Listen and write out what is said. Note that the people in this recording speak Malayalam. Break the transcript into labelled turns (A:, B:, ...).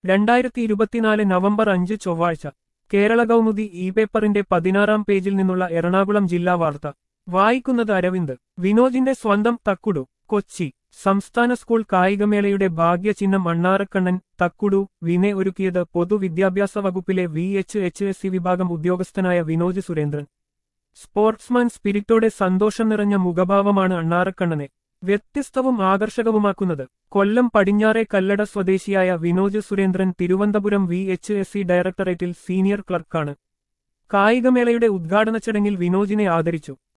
A: രണ്ടായിരത്തി ഇരുപത്തിനാല് നവംബർ അഞ്ച് ചൊവ്വാഴ്ച കേരള കൗമുദി ഇ പേപ്പറിന്റെ പതിനാറാം പേജിൽ നിന്നുള്ള എറണാകുളം ജില്ലാ വാർത്ത വായിക്കുന്നത് അരവിന്ദ് വിനോദിന്റെ സ്വന്തം തക്കുടു കൊച്ചി സംസ്ഥാന സ്കൂൾ കായികമേളയുടെ ഭാഗ്യചിഹ്നം അണ്ണാറക്കണ്ണൻ തക്കുടു വിനെ ഒരുക്കിയത് പൊതുവിദ്യാഭ്യാസ വകുപ്പിലെ V H H S C വിഭാഗം ഉദ്യോഗസ്ഥനായ വിനോജ് സുരേന്ദ്രൻ സ്പോർട്സ്മാൻ സ്പിരിറ്റോടെ സന്തോഷം നിറഞ്ഞ മുഖഭാവമാണ് അണ്ണാറക്കണ്ണനെ വ്യത്യസ്തവും ആകർഷകവുമാക്കുന്നത് കൊല്ലം പടിഞ്ഞാറെ കല്ലട സ്വദേശിയായ Vinoj Surendran Thiruvananthapuram V H S C ഡയറക്ടറേറ്റിൽ സീനിയർ ക്ലർക്കാണ് കായികമേളയുടെ ഉദ്ഘാടന ചടങ്ങിൽ വിനോജിനെ ആദരിച്ചു